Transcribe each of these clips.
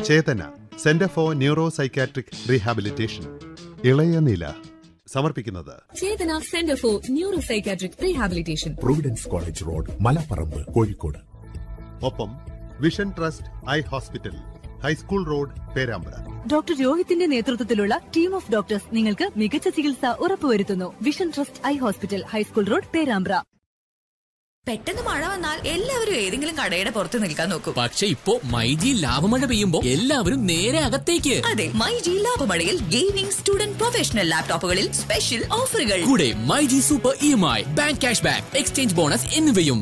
Chetana centre for neuro psychiatric rehabilitation ഇളയ നില സമർപ്പിക്കുന്നത് Chetana centre for neuro psychiatric rehabilitation Providence college road Malaparamba Kozhikode ഒപ്പം vision trust eye hospital high school road Perambra doctor രോഹിത്തിന്റെ നേതൃത്വത്തിലുള്ള team of doctors നിങ്ങൾക്ക് മികച്ച ചികിത്സ ഉറപ്പുവരുത്തുന്നു vision trust eye hospital high school road Perambra പെട്ടെന്ന് മഴ വന്നാൽ എല്ലാവരും ഏതെങ്കിലും കടയുടെ പുറത്ത് നിൽക്കാൻ നോക്കും പക്ഷെ ഇപ്പോ മൈജി ലാഭമഴ പെയ്യുമ്പോ എല്ലാവരും നേരെ അകത്തേക്ക് അതെ മൈ ജി ലാഭമഴയിൽ ഗെയിമിംഗ് സ്റ്റുഡന്റ് പ്രൊഫഷണൽ ലാപ്ടോപ്പുകളിൽ സ്പെഷ്യൽ ഓഫറുകൾ കൂടെ myG super E M I bank cash back exchange bonus എന്നിവയും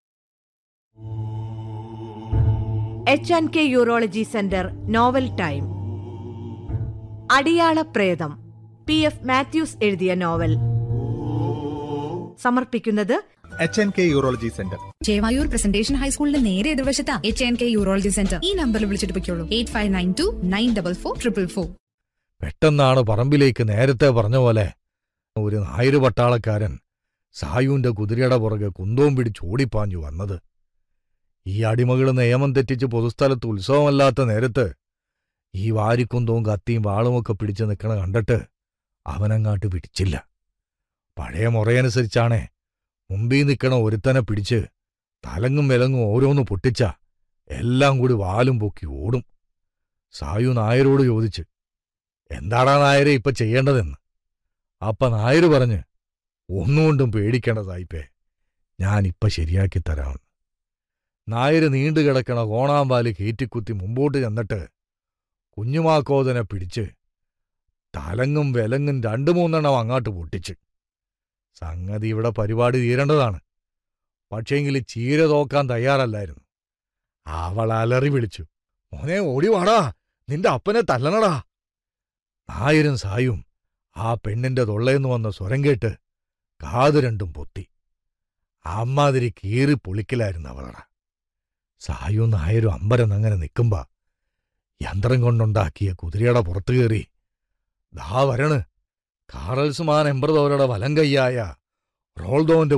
H and K urology centre novel time Adiyala Pretham P F Mathews എഴുതിയ നോവൽ സമർപ്പിക്കുന്നത് H N K urology centre Chevayur presentation ഹൈസ്കൂളിന്റെ നേരെ എതിർവശത്താ H N K urology centre ഈ നമ്പറിൽ വിളിച്ചിട്ട് പൊയ്ക്കോളൂ eight five nine two nine double four triple four പെട്ടെന്നാണ് പറമ്പിലേക്ക് നേരത്തെ പറഞ്ഞ പോലെ ഒരു നായര് പട്ടാളക്കാരൻ സായുവിന്റെ കുതിരയുടെ പുറകെ കുന്തവും പിടിച്ച് ഓടിപ്പാഞ്ഞു വന്നത് ഈ അടിമകൾ നിയമം തെറ്റിച്ച് പൊതുസ്ഥലത്ത് ഉത്സവമല്ലാത്ത നേരത്ത് ഈ വാരിക്കുന്തവും കത്തിയും വാളുമൊക്കെ പിടിച്ച് നിൽക്കണ കണ്ടിട്ട് അവനങ്ങാട്ട് പിടിച്ചില്ല പഴയ മുറയനുസരിച്ചാണേ മുമ്പിൽ നിൽക്കണ ഒരുത്തനെ പിടിച്ച് തലങ്ങും വിലങ്ങും ഓരോന്ന് പൊട്ടിച്ച എല്ലാം കൂടി വാലും പൊക്കി ഓടും സായു നായരോട് ചോദിച്ച് എന്താടാ നായരെ ഇപ്പൊ ചെയ്യേണ്ടതെന്ന് അപ്പ നായര് പറഞ്ഞ് ഒന്നുകൊണ്ടും പേടിക്കേണ്ട സായിപ്പേ ഞാനിപ്പ ശരിയാക്കി തരാമെന്ന് നായര് നീണ്ടുകിടക്കണ കോണാമ്പാല് കീറ്റിക്കുത്തി മുമ്പോട്ട് ചെന്നിട്ട് കുഞ്ഞുമാക്കോതനെ പിടിച്ച് തലങ്ങും വിലങ്ങും രണ്ടു മൂന്നെണ്ണം അങ്ങാട്ട് പൊട്ടിച്ച് സംഗതി ഇവിടെ പരിപാടി തീരേണ്ടതാണ് പക്ഷേങ്കിൽ ചീര തോക്കാൻ തയ്യാറല്ലായിരുന്നു അവൾ അലറി വിളിച്ചു മോനെ ഓടി വാടാ നിന്റെ അപ്പനെ തല്ലണടാ നായരും സായും ആ പെണ്ണിന്റെ തൊള്ളേന്ന് വന്ന സ്വരം കേട്ട് കാതു രണ്ടും പൊത്തി അമ്മാതിരി കീറി പൊളിക്കലായിരുന്നു അവളടാ സായും നായരും അമ്പരം അങ്ങനെ നിൽക്കുമ്പോ യന്ത്രം കൊണ്ടുണ്ടാക്കിയ കുതിരയുടെ പുറത്തു കയറി ദാ വരണ് കാറൽസുമാൻ എംബ്രതോരുടെ വലം കൈയായ റോൾദോന്റെ